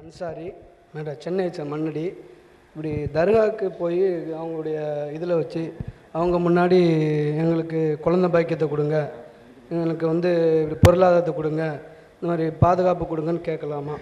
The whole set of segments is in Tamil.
அன்சாரி மேடம் சென்னை ச மண்ணடி இப்படி தர்காவுக்கு போய் அவங்களுடைய இதில் வச்சு அவங்க முன்னாடி எங்களுக்கு குழந்த பாக்கியத்தை கொடுங்க எங்களுக்கு வந்து இப்படி பொருளாதாரத்தை கொடுங்க இந்த மாதிரி பாதுகாப்பு கொடுங்கன்னு கேட்கலாமா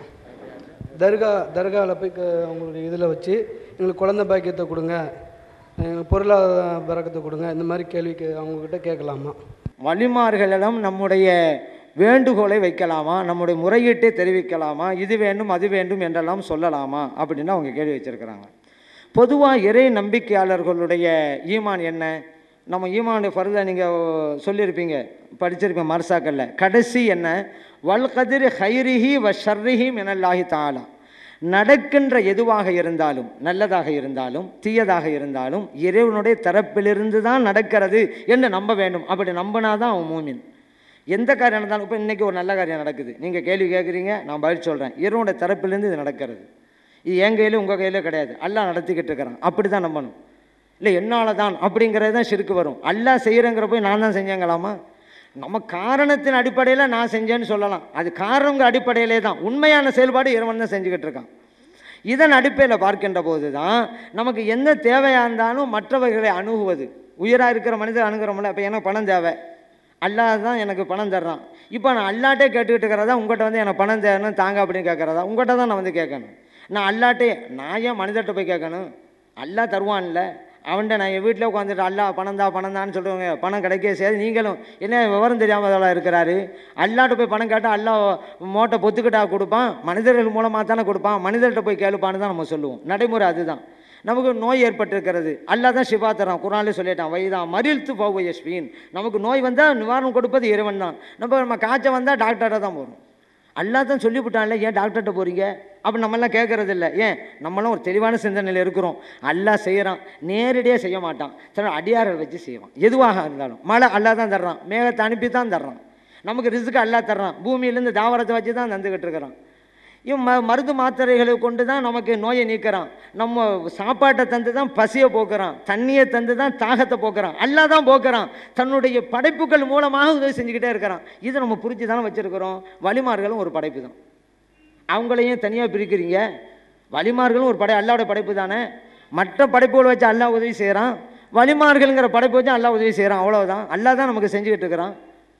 தர்கா தர்காவில் போய் க- அவங்களுடைய இதில் வச்சு எங்களுக்கு குழந்த பாக்கியத்தை கொடுங்க எங்களுக்கு பொருளாதார பறக்கத்தை கொடுங்க இந்த மாதிரி கேள்விக்கு அவங்கக்கிட்ட கேட்கலாமா வழிமார்களிடம் நம்முடைய வேண்டுகோளை வைக்கலாமா நம்முடைய முறையீட்டை தெரிவிக்கலாமா இது வேண்டும் அது வேண்டும் என்றெல்லாம் சொல்லலாமா அப்படின்னு அவங்க கேள்வி வச்சிருக்கிறாங்க பொதுவாக இறை நம்பிக்கையாளர்களுடைய ஈமான் என்ன நம்ம ஈமான் ஃபர்தா நீங்கள் சொல்லியிருப்பீங்க படிச்சிருப்பீங்க மர்சாக்கல்ல கடைசி என்ன வல் கதிர் ஹைரிஹி வ ஷர்ரிஹி மினல்லாஹி தாலா நடக்கின்ற எதுவாக இருந்தாலும் நல்லதாக இருந்தாலும் தீயதாக இருந்தாலும் இறைவனுடைய தரப்பிலிருந்து தான் நடக்கிறது என்று நம்ப வேண்டும் அப்படி நம்பினாதான் அவன் மூமின் எந்த காரியம் நடந்தாலும் இப்போ இன்றைக்கி ஒரு நல்ல காரியம் நடக்குது நீங்கள் கேள்வி கேட்குறீங்க நான் பதில் சொல்கிறேன் இறைவனுடைய தரப்பிலிருந்து இது நடக்கிறது இது என் கையிலும் உங்கள் கையிலும் கிடையாது அல்லாஹ் நடத்திக்கிட்டு இருக்கிறான் அப்படி தான் நம்பணும் இல்லை என்னால் தான் அப்படிங்கிறது தான் சிறுக்கு வரும் அல்லாஹ் செய்கிறங்கிற போய் நான் தான் செஞ்சேங்களாமா நம்ம காரணத்தின் அடிப்படையில் நான் செஞ்சேன்னு சொல்லலாம் அது காரணங்க அடிப்படையிலே தான் உண்மையான செயல்பாடு இறைவன் தான் செஞ்சுக்கிட்டு இருக்கான் இதன் அடிப்படையில் பார்க்கின்ற போது தான் நமக்கு எந்த தேவையாக இருந்தாலும் மற்றவர்களை அணுகுவது உயிராக இருக்கிற மனிதர் அணுகிறோம்ல இப்போ எனக்கு பணம் தேவை அல்லாஹ் தான் எனக்கு பணம் தர்றான் இப்போ நான் அல்லாட்டே கேட்டுக்கிட்டு இருக்கிறதா உங்கள்கிட்ட வந்து எனக்கு பணம் தேவைன்னு தாங்க அப்படின்னு கேட்குறதா உங்கள்கிட்ட தான் நான் வந்து கேட்கணும் நான் அல்லாட்டே நான் ஏன் மனிதர்கிட்ட போய் கேட்கணும் அல்லாஹ் தருவான்ல அவன்கிட்ட நான் என் வீட்டில் உட்காந்துட்டு அல்லா பணம் தான் பணம் தான்னு சொல்லுவாங்க பணம் கிடைக்கவே செய்யாது நீங்களும் என்ன விவரம் தெரியாமல் இருக்கிறாரு அல்லாட்ட போய் பணம் கேட்டால் அல்லா மோட்டை பொத்துக்கிட்டா கொடுப்பான் மனிதர்கள் மூலமாக தானே கொடுப்பான் மனிதர்கிட்ட போய் கேளுப்பான்னு தான் நம்ம சொல்லுவோம் நடைமுறை அதுதான் நமக்கு நோய் ஏற்பட்டிருக்கிறது அல்லா தான் சிவா தரான் குரான்லேயே சொல்லிட்டான் வைதான் மறிழ்த்து போவ யஸ்வின் நமக்கு நோய் வந்தால் நிவாரணம் கொடுப்பது இறைவன் தான் நம்ம நம்ம காய்ச்சல் வந்தால் டாக்டர்கிட்ட தான் போகிறோம் அல்லா தான் சொல்லிவிட்டான்ல ஏன் டாக்டர்கிட்ட போகிறீங்க அப்போ நம்மளாம் கேட்கறது இல்லை ஏன் நம்மளும் ஒரு தெளிவான சிந்தனையில் இருக்கிறோம் அல்லாஹ் செய்கிறான் நேரடியாக செய்ய மாட்டான் தன்னோட அடியார்கள் வச்சு செய்வான் எதுவாக இருந்தாலும் மழை அல்லா தான் தர்றான் மேகத்தை அனுப்பி தான் தர்றான் நமக்கு ரிஸ்க்கு அல்லா தர்றான் பூமியிலேருந்து தாவரத்தை வச்சு தான் தந்துக்கிட்டு இருக்கிறான் இவன் ம மருந்து மாத்திரைகளை கொண்டு தான் நமக்கு நோயை நீக்கிறான் நம்ம சாப்பாட்டை தந்து தான் பசியை போக்குறான் தண்ணியை தந்து தான் தாகத்தை போக்குறான் அல்லா தான் போக்குறான் தன்னுடைய படைப்புகள் மூலமாக உதவி செஞ்சுக்கிட்டே இருக்கிறான் இதை நம்ம புரிஞ்சு தானே வச்சுருக்கிறோம் வழிமார்களும் ஒரு படைப்பு தான் அவங்களையும் தனியாக பிரிக்கிறீங்க வழிமார்களும் ஒரு படை அல்லாவோட படைப்பு தானே மற்ற படைப்புகளை வச்சு அல்லாஹ் உதவி செய்கிறான் வழிமார்கள்ங்கிற படைப்பு வச்சு அல்லாஹ் உதவி செய்கிறான் அவ்வளவுதான் அல்லாஹ் தான் நமக்கு செஞ்சுக்கிட்டு இருக்கிறான்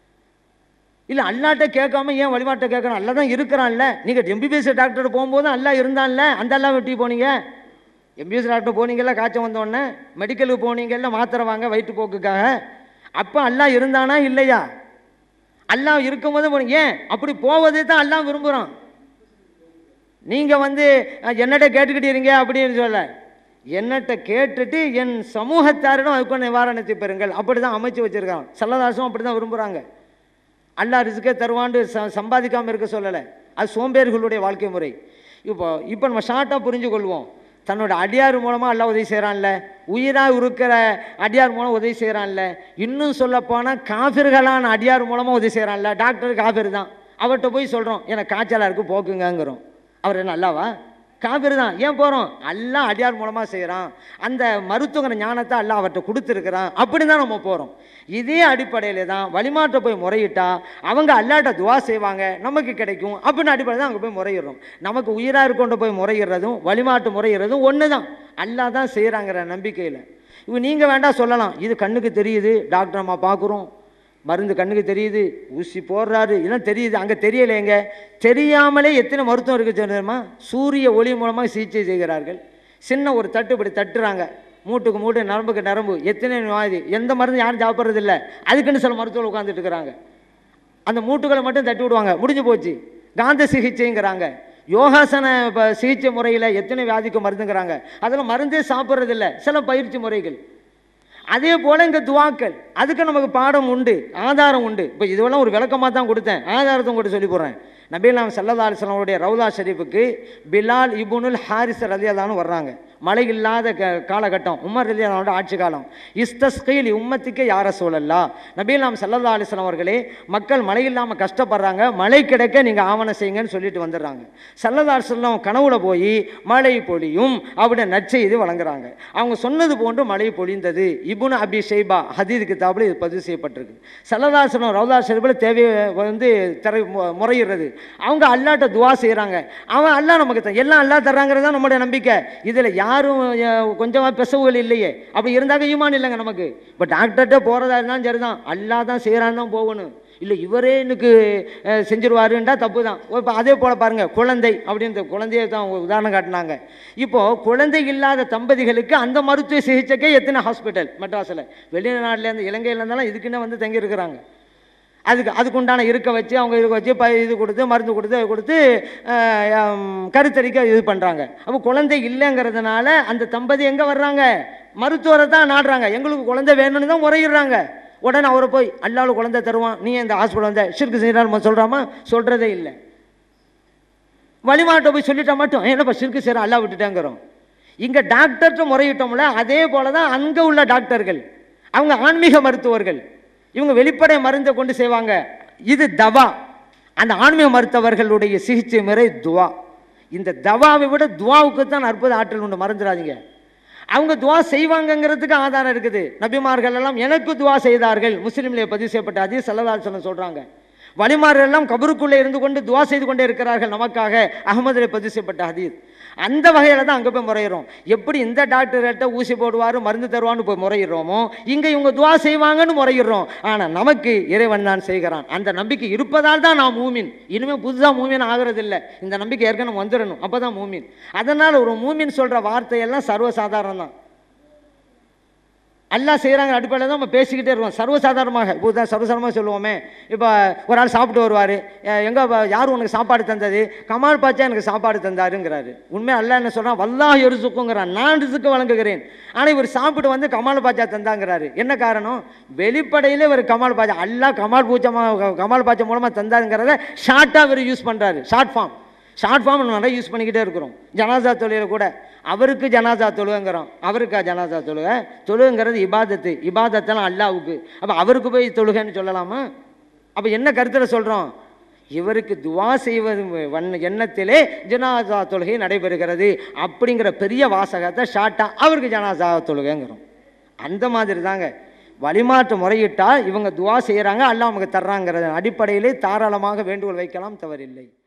இல்லை அல்லாட்ட கேட்காம ஏன் வழிபாட்டை கேட்கணும் அல்லா தான் இருக்கிறான்ல நீங்கள் எம்பிபிஎஸ் டாக்டர் போகும்போது அல்லா இருந்தான்ல அந்த அல்லா வெட்டி போனீங்க எம்பிபிஎஸ் டாக்டர் போனீங்கல்ல காய்ச்சல் வந்தோடனே மெடிக்கலுக்கு போனீங்கல்ல மாத்திரை வாங்க வயிற்றுப்போக்குக்காக அப்போ அல்லா இருந்தானா இல்லையா அல்லாஹ் இருக்கும்போது போனீங்க ஏன் அப்படி போவதே தான் அல்லாஹ் விரும்புகிறான் நீங்கள் வந்து அஹ், என்னட்ட கேட்டுக்கிட்டீங்க அப்படின்னு சொல்ல என்னட்ட கேட்டுட்டு என் சமூகத்தாரிடம் அதுக்கு நிவாரணத்தை பெறுங்கள் அப்படி தான் அமைச்சு வச்சுருக்காங்க சல்லதாசும் அப்படி தான் விரும்புகிறாங்க அல்லாஹ் ரிஸ்கே தருவான்னு ச சம்பாதிக்காமல் இருக்க சொல்லலை அது சோம்பேறிகளுடைய வாழ்க்கை முறை இப்போ இப்போ நம்ம ஷார்ட்டாக புரிஞ்சு கொள்வோம் தன்னோட அடியார் மூலமாக அல்லாஹ் உதவி செய்கிறான்ல உயிராக இருக்கிற அடியார் மூலம் உதவி செய்கிறான்ல இன்னும் சொல்லப்போனால் காஃபிர்களான அடியார் மூலமாக உதவி செய்கிறான்ல டாக்டர் காஃபிர் தான் அவர்கிட்ட போய் சொல்கிறோம் எனக்கு காய்ச்சலாக இருக்குது போக்குங்கங்கிறோம் அவர் என்ன அல்லாவா காபிர் தான் ஏன் போகிறோம் எல்லாம் அடியார் மூலமாக செய்கிறான் அந்த மருத்துவங்கிற ஞானத்தை எல்லாம் அவர்கிட்ட கொடுத்துருக்குறான் அப்படி தான் நம்ம போகிறோம் இதே அடிப்படையில் தான் வழிமாற்ற போய் முறையிட்டா அவங்க அல்லாட்ட துவா செய்வாங்க நமக்கு கிடைக்கும் அப்படின்னு அடிப்படையில் தான் அங்கே போய் முறையிடுறோம் நமக்கு உயிராக இருக்கொண்டு போய் முறையிடுறதும் வழிமாட்டு முறையிடுறதும் ஒன்று தான் அல்லா தான் செய்கிறாங்கிற நம்பிக்கையில் இப்போ நீங்கள் வேண்டாம் சொல்லலாம் இது கண்ணுக்கு தெரியுது டாக்டர் அம்மா பார்க்குறோம் மருந்து கண்ணுக்கு தெரியுது ஊசி போடுறாரு இதெல்லாம் தெரியுது அங்கே தெரியலைங்க தெரியாமலே எத்தனை மருத்துவம் இருக்குது தெரியுமா சூரிய ஒளி மூலமாக சிகிச்சை செய்கிறார்கள் சின்ன ஒரு தட்டு இப்படி தட்டுறாங்க மூட்டுக்கு மூட்டு நரம்புக்கு நரம்பு எத்தனை நோய் எந்த மருந்து யாரும் சாப்பிட்றது இல்லை அதுக்குன்னு சில மருத்துவர்கள் உட்காந்துட்டு இருக்கிறாங்க அந்த மூட்டுகளை மட்டும் தட்டி விடுவாங்க முடிஞ்சு போச்சு காந்த சிகிச்சைங்கிறாங்க யோகாசன ப- சிகிச்சை முறையில் எத்தனை வியாதிக்கு மருந்துங்கிறாங்க அதில் மருந்தே சாப்பிட்றதில்ல சில பயிற்சி முறைகள் அதே போல் இங்கே துவாக்கள் அதுக்கு நமக்கு பாடம் உண்டு ஆதாரம் உண்டு இப்போ இதுவெல்லாம் ஒரு விளக்கமாக தான் கொடுத்தேன் ஆதாரத்தை கூட சொல்லி போடுறேன் நபீலாம் சல்லா அலிஸ்லாமுடைய ரவுலா ஷரீஃபுக்கு பிலால் இபுனுல் ஹாரிஸ் ரலியல்லான்னு வர்றாங்க மழை இல்லாத க காலகட்டம் உமர் ரலியல்லானோட ஆட்சி காலம் இஸ்தஸ்கையில் உம்மத்துக்கே யார சூழல்லா நபீலாம் சல்லல்லா அலிஸ்லாம் அவர்களே மக்கள் மழை இல்லாமல் கஷ்டப்படுறாங்க மழை கிடைக்க நீங்கள் ஆவணம் செய்யுங்கன்னு சொல்லிட்டு வந்துடுறாங்க சல்லல்லா அலிஸ்லாம் கனவுல போய் மழை பொழியும் அப்படின்னு நற்செய்தி வழங்குறாங்க அவங்க சொன்னது போன்று மழை பொழிந்தது இபுன் அபி ஷைபா ஹதீது கிதாபில் இது பதிவு செய்யப்பட்டிருக்கு சல்லதாசனம் ரவுதா ஷெரீஃபில் தேவையை வந்து தர மு- முறையிடுறது அவங்க அல்லாட்ட துவா செய்கிறாங்க அவன் அல்லா நமக்கு த- எல்லாம் அல்லா தர்றாங்கிறது தான் நம்மளுடைய நம்பிக்கை இதில் யாரும் அஹ், கொஞ்சமாக பெசவுகள் இல்லையே அப்படி இருந்தாக்க ஈமான் இல்லைங்க நமக்கு இப்போ டாக்டர்கிட்ட போகிறதா இருந்தாலும் சரிதான் அல்லா தான் செய்கிறான்னு தான் போகணும் இல்லை இவரே எனக்கு அஹ், செஞ்சிருவாருன்றா தப்பு தான் இப்போ அதே போல் பாருங்கள் குழந்தை அப்படின்ற குழந்தையை தான் அவங்க உதாரணம் காட்டினாங்க இப்போது குழந்தை இல்லாத தம்பதிகளுக்கு அந்த மருத்துவ சிகிச்சைக்கே எத்தனை ஹாஸ்பிட்டல் மெட்ராஸில் வெளிநாட்டிலேருந்து இலங்கையில இருந்தாலும் இதுக்குன்னே வந்து தங்கியிருக்கிறாங்க அதுக்கு அதுக்குண்டான இருக்க வச்சு அவங்க இருக்க வச்சு ப இது கொடுத்து மருந்து கொடுத்து அது கொடுத்து அஹ், ஹம், கருத்தரிக்க இது பண்ணுறாங்க அப்போ குழந்தை இல்லைங்கிறதுனால அந்த தம்பதி எங்கே வர்றாங்க மருத்துவரை தான் நாடுறாங்க எங்களுக்கு குழந்தை வேணும்னு தான் முறையிடுறாங்க உடனே அவரை போய் அல்லாவில் குழந்தை தருவான் நீ இந்த ஹாஸ்பிட்டல் வந்த ஷிர்கு செய்யறான்னு சொல்கிறாமா சொல்கிறதே இல்லை வழிமாட்ட போய் சொல்லிட்டா மட்டும் என்னப்பா ஷிர்கு செய்கிற அல்லா விட்டுட்டேங்கிறோம் இங்கே டாக்டர்கிட்ட முறையிட்டோம்ல அதே போல தான் அங்கே உள்ள டாக்டர்கள் அவங்க ஆன்மீக மருத்துவர்கள் இவங்க வெளிப்படை மருந்தை கொண்டு செய்வாங்க இது தவா அந்த ஆன்மீக மருத்துவர்களுடைய சிகிச்சை முறை துவா இந்த தவாவை விட துவாவுக்கு தான் அற்புத ஆற்றல் உண்டு மறந்துடாதீங்க அவங்க துவா செய்வாங்கங்கிறதுக்கு ஆதாரம் இருக்குது நபிமார்கள் எல்லாம் எனக்கு துவா செய்தார்கள் முஸ்லீம்ல பதிவு செய்யப்பட்ட அதே சல்லதாசனம் சொல்றாங்க வழிமார்கள் எல்லாம் கபருக்குள்ளே இருந்து கொண்டு துவா செய்து கொண்டே இருக்கிறார்கள் நமக்காக அகமதுல பதிவு செய்யப்பட்ட ஹதீஸ் அந்த வகையில் தான் அங்கே போய் முறையிறோம் எப்படி இந்த டாக்டர்கிட்ட ஊசி போடுவார் மருந்து தருவான்னு போய் முறையிடுறோமோ இங்கே இவங்க துவா செய்வாங்கன்னு முறையிடுறோம் ஆனால் நமக்கு இறைவன் தான் செய்கிறான் அந்த நம்பிக்கை இருப்பதால் தான் நான் மூமின் இனிமேல் புதுசாக மூமின் ஆகிறது இல்லை இந்த நம்பிக்கை ஏற்கனவே வந்துடணும் அப்போ தான் மூமின் அதனால் ஒரு மூமின் சொல்கிற வார்த்தையெல்லாம் சர்வசாதாரணம் தான் எல்லாம் செய்கிறாங்க அடிப்படையில் தான் நம்ம பேசிக்கிட்டே இருக்கோம் சர்வசாதாரணமாக இப்போ தான் சர்வசாதாரணமாக சொல்லுவோமே இப்போ ஒரு ஆள் சாப்பிட்டு வருவார் எங்கே யார் உனக்கு சாப்பாடு தந்தது கமால் பாச்சா எனக்கு சாப்பாடு தந்தாருங்கிறாரு உண்மை அல்ல என்ன சொல்கிறான் வல்லா எரிசுக்குங்கிறான் நான் ரிசுக்கு வழங்குகிறேன் ஆனால் இவர் சாப்பிட்டு வந்து கமால் பாச்சா தந்தாங்கிறாரு என்ன காரணம் வெளிப்படையில் இவர் கமால் பாச்சா அல்லாஹ் கமால் பூச்சா கமால் பாச்சா மூலமாக தந்தாருங்கிறத ஷார்ட்டாக இவர் யூஸ் பண்ணுறாரு ஷார்ட் ஃபார்ம் ஷார்ட் ஃபார்ம் நிறைய யூஸ் பண்ணிக்கிட்டே இருக்கிறோம் ஜனாசா தொழுகையில் கூட அவருக்கு ஜனாசா தொழுகைங்கிறோம் அவருக்கா ஜனாசா தொழுகை தொழுகைங்கிறது இபாதத்து இபாதத்தெல்லாம் அல்லாவுக்கு அப்போ அவருக்கு போய் தொழுகைன்னு சொல்லலாமா அப்போ என்ன கருத்தில் சொல்கிறோம் இவருக்கு துவா செய்வது வண்ண எண்ணத்திலே ஜனாசா தொழுகை நடைபெறுகிறது அப்படிங்கிற பெரிய வாசகத்தை ஷார்ட்டாக அவருக்கு ஜனாசா தொழுகைங்கிறோம் அந்த மாதிரி தாங்க வழிமாற்று முறையிட்டால் இவங்க துவா செய்கிறாங்க அல்லாஹ் நமக்கு தர்றாங்கிற அடிப்படையிலே தாராளமாக வேண்டுகோள் வைக்கலாம் தவறில்லை